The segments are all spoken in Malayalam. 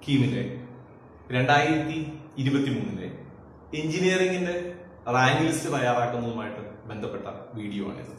കീമിന്റെ രണ്ടായിരത്തി ഇരുപത്തി മൂന്നിലെ എഞ്ചിനീയറിംഗിന്റെ റാങ്ക് ലിസ്റ്റ് തയ്യാറാക്കുന്നതുമായിട്ട് ബന്ധപ്പെട്ട വീഡിയോ ആണിത്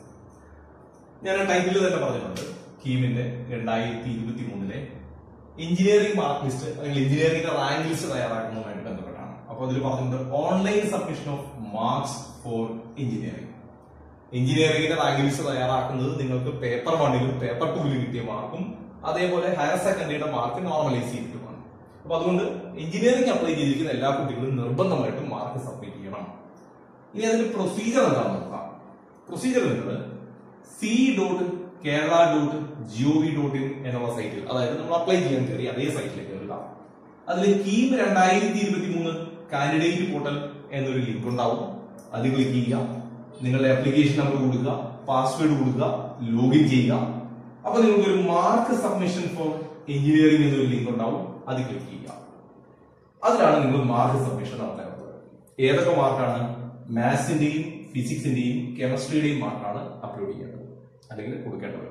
ഞാൻ ടൈറ്റിൽ തന്നെ പറഞ്ഞിട്ടുണ്ട് കീമിന്റെ രണ്ടായിരത്തി ഇരുപത്തി മൂന്നിലെ എഞ്ചിനീയറിംഗ് മാർക്ക് ലിസ്റ്റ് അല്ലെങ്കിൽ എഞ്ചിനീയറിംഗിന്റെ റാങ്ക് ലിസ്റ്റ് തയ്യാറാക്കുന്നതുമായിട്ട് ബന്ധപ്പെട്ടാണ് അപ്പോൾ അതിൽ പറഞ്ഞിട്ടുണ്ട് online submission of marks for engineering എഞ്ചിനീയറിംഗിന്റെ റാങ്ക് ലിസ്റ്റ് തയ്യാറാക്കുന്നത് നിങ്ങൾക്ക് പേപ്പർ വണ്ണിലും പേപ്പർ ടൂവിലും കിട്ടിയ മാർക്കും അതേപോലെ ഹയർ സെക്കൻഡറിയുടെ മാർക്ക് നോർമലൈസ് ചെയ്തിട്ടുമാണ് അപ്പൊ അതുകൊണ്ട് എഞ്ചിനീയറിംഗ് അപ്ലൈ ചെയ്തിരിക്കുന്ന എല്ലാ കുട്ടികളും നിർബന്ധമായിട്ടും മാർക്ക് സബ്മിറ്റ് ചെയ്യണം ഇനി അതിന്റെ പ്രൊസീജിയർ എന്താണെന്ന് നോക്കാം പ്രൊസീജിയർ നിങ്ങൾ C dot Kerala dot GOV dot in എന്നുള്ള സൈറ്റിൽ അതായത് നമ്മൾ അപ്ലൈ ചെയ്യാൻ കയറി അതേ സൈറ്റിലേക്ക് കയറുക അതിൽ കീം രണ്ടായിരത്തി ഇരുപത്തി മൂന്ന് കാൻഡിഡേറ്റ് പോർട്ടൽ എന്നൊരു ലിങ്ക് ഉണ്ടാവും അത് ക്ലിക്ക് ചെയ്യുക നിങ്ങളുടെ ആപ്ലിക്കേഷൻ നമ്പർ കൊടുക്കുക പാസ്വേഡ് കൊടുക്കുക ലോഗിൻ ചെയ്യുക അപ്പൊ നിങ്ങൾക്ക് ഒരു മാർക്ക് സബ്മിഷൻ ഫോർ എഞ്ചിനീയറിംഗ് എന്നൊരു ലിങ്ക് ഉണ്ടാവും അത് ക്ലിക്ക് ചെയ്യുക അതിലാണ് നിങ്ങൾ മാർക്ക് സബ്മിഷൻ നടത്തേണ്ടത് ഏതൊക്കെ മാർക്കാണ് മാത്സിന്റെയും ഫിസിക്സിന്റെയും കെമിസ്ട്രിയുടെയും മാർക്കാണ് അപ്ലോഡ് ചെയ്യേണ്ടത് അല്ലെങ്കിൽ കൊടുക്കേണ്ടത്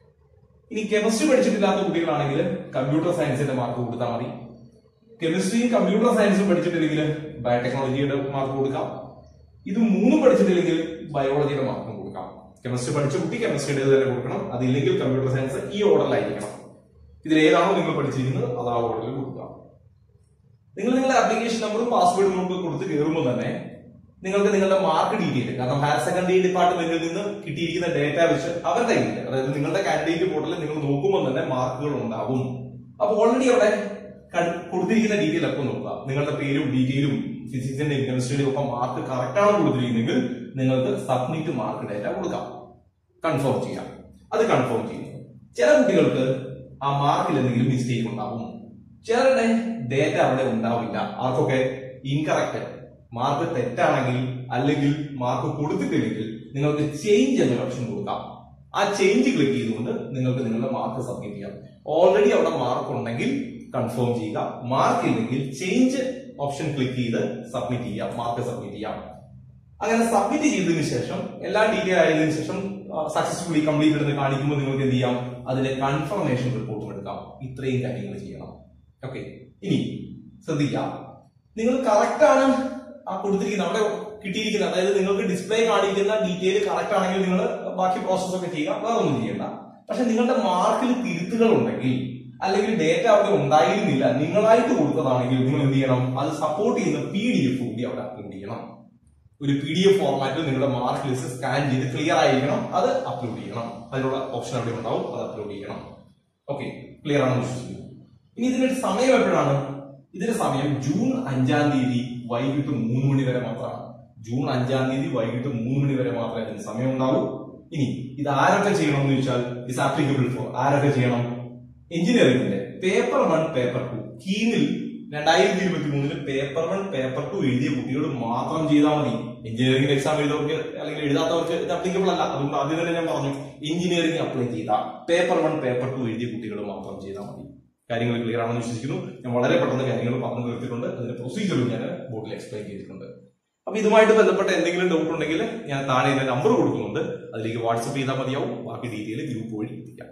ഇനി കെമിസ്ട്രി പഠിച്ചിട്ടില്ലാത്ത കുട്ടികളാണെങ്കിൽ കമ്പ്യൂട്ടർ സയൻസിന്റെ മാർക്ക് കൊടുത്താൽ മതി കെമിസ്ട്രിയും കമ്പ്യൂട്ടർ സയൻസും പഠിച്ചിട്ടില്ലെങ്കിൽ ബയോടെക്നോളജിയുടെ മാർക്ക് കൊടുക്കാം ഇത് മൂന്നും പഠിച്ചിട്ടില്ലെങ്കിൽ ബയോളജിയുടെ മാർക്കും കൊടുക്കാം കെമിസ്ട്രി പഠിച്ച കുട്ടി കെമിസ്ട്രിയുടെ തന്നെ കൊടുക്കണം അതില്ലെങ്കിൽ കമ്പ്യൂട്ടർ സയൻസ് ഈ ഓർഡറിലായിരിക്കണം ഇതിൽ ഏതാണോ നിങ്ങൾ പഠിച്ചിരിക്കുന്നത് അത് ആ ഓർഡറിൽ കൊടുക്കാം നിങ്ങൾ നിങ്ങളുടെ ആപ്ലിക്കേഷൻ നമ്പറും പാസ്വേഡും ഒക്കെ കൊടുത്ത് കയറുമ്പോൾ തന്നെ നിങ്ങൾക്ക് നിങ്ങളുടെ മാർക്ക് ഡീറ്റെയിൽ കാരണം ഹയർ സെക്കൻഡറി ഡിപ്പാർട്ട്മെന്റിൽ നിന്ന് കിട്ടിയിരിക്കുന്ന ഡേറ്റ വെച്ച് അവരുടെ കയ്യിൽ അതായത് നിങ്ങളുടെ കാൻഡിഡേറ്റ് പോർട്ടലിൽ നിങ്ങൾ നോക്കുമ്പോൾ തന്നെ മാർക്കുകൾ ഉണ്ടാകും അപ്പൊ ഓൾറെഡി അവിടെ കൺ- കൊടുത്തിരിക്കുന്ന ഡീറ്റെയിൽ ഒക്കെ നോക്കുക നിങ്ങളുടെ പേരും ഡീറ്റെയിലും ഫിസിക്സിന്റെയും കെമിസ്ട്രിയുടെയും ഒക്കെ മാർക്ക് കറക്റ്റ് ആണ് കൊടുത്തിരിക്കുന്നെങ്കിൽ നിങ്ങൾക്ക് സബ്മിറ്റ് മാർക്ക് ഡേറ്റ കൊടുക്കാം കൺഫേം ചെയ്യാം അത് കൺഫേം ചെയ്യുന്നു ചില കുട്ടികൾക്ക് ആ മാർക്കിൽ എന്തെങ്കിലും മിസ്റ്റേക്ക് ഉണ്ടാവും ചിലരുടെ ഡേറ്റ അവിടെ ഉണ്ടാവില്ല ആർക്കൊക്കെ ഇൻകറക്റ്റ് മാർക്ക് തെറ്റാണെങ്കിൽ അല്ലെങ്കിൽ മാർക്ക് കൊടുത്തിട്ടില്ലെങ്കിൽ നിങ്ങൾക്ക് ചേഞ്ച് എന്നൊരു ഓപ്ഷൻ കൊടുക്കാം ആ ചേഞ്ച് ക്ലിക്ക് ചെയ്തുകൊണ്ട് നിങ്ങൾക്ക് നിങ്ങളുടെ മാർക്ക് സബ്മിറ്റ് ചെയ്യാം ഓൾറെഡി അവിടെ മാർക്ക് ഉണ്ടെങ്കിൽ കൺഫേം ചെയ്യുക മാർക്ക് ഇല്ലെങ്കിൽ ചേഞ്ച് ഓപ്ഷൻ ക്ലിക്ക് ചെയ്ത് സബ്മിറ്റ് ചെയ്യാം മാർക്ക് സബ്മിറ്റ് ചെയ്യാം അങ്ങനെ സബ്മിറ്റ് ചെയ്തതിനു ശേഷം എല്ലാ ഡീറ്റെയിൽ ആയതിനു ശേഷം സക്സസ്ഫുള്ളി കംപ്ലീറ്റ് എന്ന് കാണിക്കുമ്പോൾ നിങ്ങൾക്ക് എന്ത് ചെയ്യാം അതിന്റെ കൺഫർമേഷൻ റിപ്പോർട്ടും എടുക്കാം ഇത്രയും കാര്യങ്ങൾ ചെയ്യണം ഓക്കെ ഇനി ശ്രദ്ധിക്കാം നിങ്ങൾ കറക്റ്റ് ആണ് ആ കൊടുത്തിരിക്കുന്നത് അവിടെ കിട്ടിയിരിക്കുന്നത് അതായത് നിങ്ങൾക്ക് ഡിസ്പ്ലേ കാണിക്കുന്ന ഡീറ്റെയിൽ കറക്റ്റ് ആണെങ്കിൽ നിങ്ങൾ ബാക്കി പ്രോസസ് ഒക്കെ ചെയ്യുക വേറെ ഒന്നും ചെയ്യണ്ട പക്ഷെ നിങ്ങളുടെ മാർക്കിൽ തിരുത്തുകൾ ഉണ്ടെങ്കിൽ അല്ലെങ്കിൽ ഡേറ്റ അവിടെ ഉണ്ടായിരുന്നില്ല നിങ്ങളായിട്ട് കൊടുത്തതാണെങ്കിൽ നിങ്ങൾ എന്ത് ചെയ്യണം അത് സപ്പോർട്ട് ചെയ്യുന്ന പി ഡി എഫ് കൂടി അവിടെ അപ്ലോഡ് ചെയ്യണം ഒരു പി ഡി എഫ് ഫോർമാറ്റിൽ നിങ്ങളുടെ മാർക്ക് ലിസ്റ്റ് സ്കാൻ ചെയ്ത് ക്ലിയർ ആയിരിക്കണം അത് അപ്ലോഡ് ചെയ്യണം അതിനുള്ള ഓപ്ഷൻ അവിടെ ഉണ്ടാവും അത് അപ്ലോഡ് ചെയ്യണം ഓക്കെ ക്ലിയർ ആണെന്ന് വിശ്വസിക്കുന്നു ഇനി ഇതിനൊരു സമയം എപ്പോഴാണ് ഇതിന്റെ സമയം ജൂൺ അഞ്ചാം തീയതി വൈകിട്ട് മൂന്ന് മണി വരെ മാത്രമാണ് ജൂൺ അഞ്ചാം തീയതി വൈകിട്ട് മൂന്ന് മണി വരെ മാത്രമേ ഇതിന് സമയം ഉണ്ടാവൂ ഇനി ഇത് ആരൊക്കെ ചെയ്യണം എന്ന് ചോദിച്ചാൽ ഇസ് ആപ്ലിക്കബിൾ ഫോർ ആരൊക്കെ ചെയ്യണം എഞ്ചിനീയറിംഗിന്റെ പേപ്പർ വൺ പേപ്പർ ടു കീമിൽ രണ്ടായിരത്തി ഇരുപത്തി മൂന്നില് പേപ്പർ വൺ പേപ്പർ ടു എഴുതിയ കുട്ടികൾ മാത്രം ചെയ്താൽ മതി എഞ്ചിനീയറിംഗ് എക്സാം എഴുതവർക്ക് അല്ലെങ്കിൽ എഴുതാത്തവർക്ക് ഇത് അപ്ലിക്കബിൾ അല്ല അതുകൊണ്ട് ആദ്യം തന്നെ ഞാൻ പറഞ്ഞു എഞ്ചിനീയറിംഗ് അപ്ലൈ ചെയ്ത പേപ്പർ വൺ പേപ്പർ ടു എഴുതിയ കുട്ടികൾ മാത്രം ചെയ്താൽ മതി കാര്യങ്ങൾ ക്ലിയർ ആണെന്ന് വിശ്വസിക്കുന്നു ഞാൻ വളരെ പെട്ടെന്ന് കാര്യങ്ങൾ പറഞ്ഞു തീർത്തിട്ടുണ്ട് അതിന്റെ പ്രൊസീജിയറും ഞാൻ ബോർഡിൽ എക്സ്പ്ലെയിൻ ചെയ്തിട്ടുണ്ട് അപ്പൊ ഇതുമായിട്ട് ബന്ധപ്പെട്ട എന്തെങ്കിലും ഡൗട്ട് ഉണ്ടെങ്കിൽ ഞാൻ താഴെ എന്റെ നമ്പർ കൊടുക്കുന്നുണ്ട് അതിലേക്ക് വാട്സപ്പ് ചെയ്താൽ മതിയാവും ബാക്കി ഡീറ്റെയിൽ ഗ്രൂപ്പ് വഴി എത്തിക്കാം